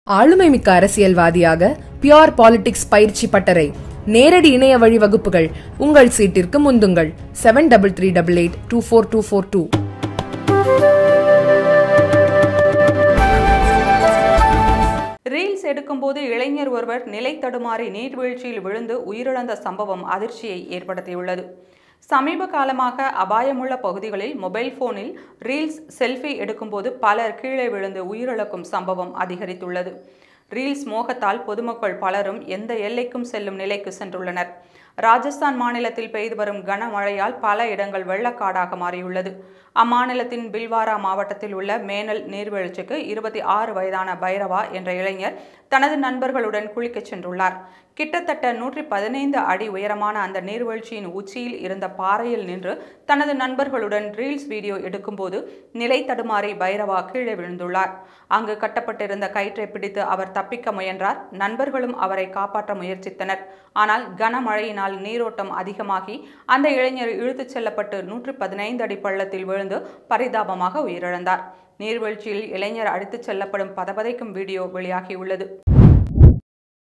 ஆளுமை மிக்க அரசியல்வாதியாக பியோர் பாலிடிக்ஸ் பயிற்சி பட்டறை நேரடி இணைய வழி வகுப்புகள் உங்கள் சீட்டிற்கு முந்துங்கள் seven double three double eight two four two four two reels எடுக்கும்போது இளைஞர் ஒருவர் நிலை தடுமாறி நீர்வீழ்ச்சியில் விழுந்து உயிரிழந்த சம்பவம் அதிர்ச்சியை ஏற்படுத்தியுள்ளது சமீப காலமாக அபாயமுள்ள பகுதிகளில் மொபைல் போனில் ரீல்ஸ் செல்ஃபி எடுக்கும்போது பலர் கீழே விழுந்து உயிரிழக்கும் சம்பவம் அதிகரித்துள்ளது ரீல்ஸ் மோகத்தால் பொதுமக்கள் பலரும் எந்த எல்லைக்கும் செல்லும் நிலைக்கு சென்றுள்ளனர் ராஜஸ்தான் மாநிலத்தில் பெய்து வரும் கனமழையால் பல இடங்கள் வெள்ளக்காடாக மாறியுள்ளது அம்மாநிலத்தின் பில்வாரா மாவட்டத்தில் உள்ள மேனல் நீர்வீழ்ச்சிக்கு இருபத்தி ஆறு வயதான பைரவா என்ற இளைஞர் தனது நண்பர்களுடன் குளிக்கச் சென்றுள்ளார் கிட்டத்தட்ட நூற்றி பதினைந்து அடி உயரமான அந்த நீர்வீழ்ச்சியின் உச்சியில் இருந்த பாறையில் நின்று தனது நண்பர்களுடன் ரீல்ஸ் வீடியோ எடுக்கும்போது நிலை தடுமாறி பைரவா கீழே விழுந்துள்ளார் அங்கு கட்டப்பட்டிருந்த கயிற்றை பிடித்து அவர் தப்பிக்க முயன்றார் நண்பர்களும் அவரை காப்பாற்ற முயற்சித்தனர் ஆனால் கனமழையினால் நீரோட்டம் அதிகமாகி அந்த இளைஞர் இழுத்துச் செல்லப்பட்டு நூற்றி பதினைந்து அடி பள்ளத்தில் விழுந்து பரிதாபமாக உயிரிழந்தார் நீர்வீழ்ச்சியில் இளைஞர் அடித்துச் செல்லப்படும் பதபதைக்கும் வீடியோ வெளியாகியுள்ளது